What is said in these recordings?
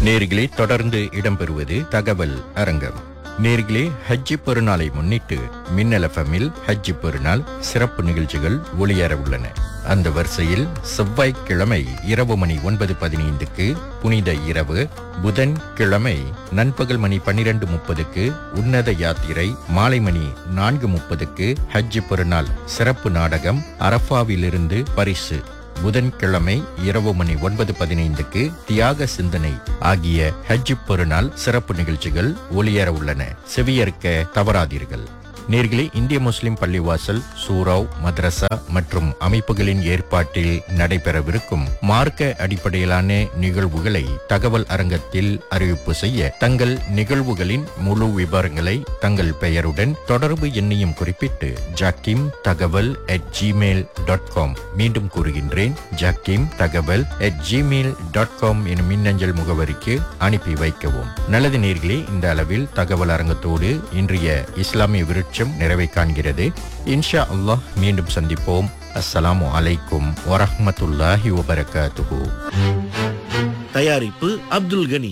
நேர்களே தொடர்ந்து இடம்பெறுவது தகவல் அரங்கம் நேர்களே ஹஜ்ஜி பெருநாளை முன்னிட்டு மின்னல் எஃப்எம்மில் ஹஜ்ஜி பெருநாள் சிறப்பு நிகழ்ச்சிகள் ஒளியேற உள்ளன அந்த வரிசையில் செவ்வாய்க்கிழமை இரவு மணி ஒன்பது பதினைந்துக்கு புனித இரவு புதன் கிழமை நண்பகல் மணி பன்னிரண்டு முப்பதுக்கு உன்னத யாத்திரை மாலை மணி நான்கு முப்பதுக்கு ஹஜ்ஜி பெருநாள் சிறப்பு நாடகம் அரஃபாவிலிருந்து பரிசு புதன்கிழமை இரவு மணி ஒன்பது பதினைந்துக்கு தியாக சிந்தனை ஆகிய ஹஜ் பெருநாள் சிறப்பு நிகழ்ச்சிகள் ஒளியேற உள்ளன செவியேற்க தவறாதீர்கள் நேர்களே இந்திய முஸ்லிம் பள்ளிவாசல் சூராவ் மദ്രസா மற்றும் அமைப்புகளின் ஏற்பாட்டில் நடைபெறவிருக்கும் மார்க்க அடிப்படையிலான நிகழ்வுகளை தகவல் அரங்கத்தில் அறிவிப்பு செய்ய தங்கள் நிகழ்வுகளின் முழு விவரங்களை தங்கள் பெயருடன் தொடர்பு எண்ணையும் குறிப்பிட்டு ஜாக்கிம் தகவல் அட் ஜிமெயில் டாட் காம் மீண்டும் கூறுகின்றேன் ஜாக்கிம் தகவல் அட் ஜிமெயில் டாட் காம் எனும் மின்னஞ்சல் முகவரிக்கு அனுப்பி வைக்கவும் நல்லது நேர்களே இந்த அளவில் தகவல் அரங்கத்தோடு இன்றைய இஸ்லாமிய விருட்சம் நிறைவை காண்கிறது இன்ஷா அல்லாஹ் மீண்டும் சந்திப்போம் அஸ்ஸலாமு அலைக்கும் வரஹ்மத்துல்லாஹி வபரகாத்துஹு தயாரிப்பு அப்துல் கனி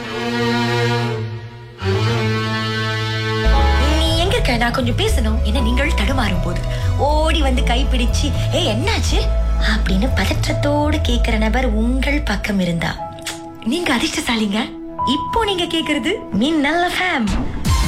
நீ எங்க இருக்க நான் கொஞ்சம் பேசணும் என நீங்கள் தடுமாறும் போது ஓடி வந்து கைப்பிடிச்சு ஏ என்னாச்சு அப்படின்னு பதற்றத்தோடு கேக்குற நபர் உங்கள் பக்கம் இருந்தா நீங்க அதிர்ஷ்டசாலிங்க இப்போ நீங்க கேக்குறது மின்னல்ல ஃபேம்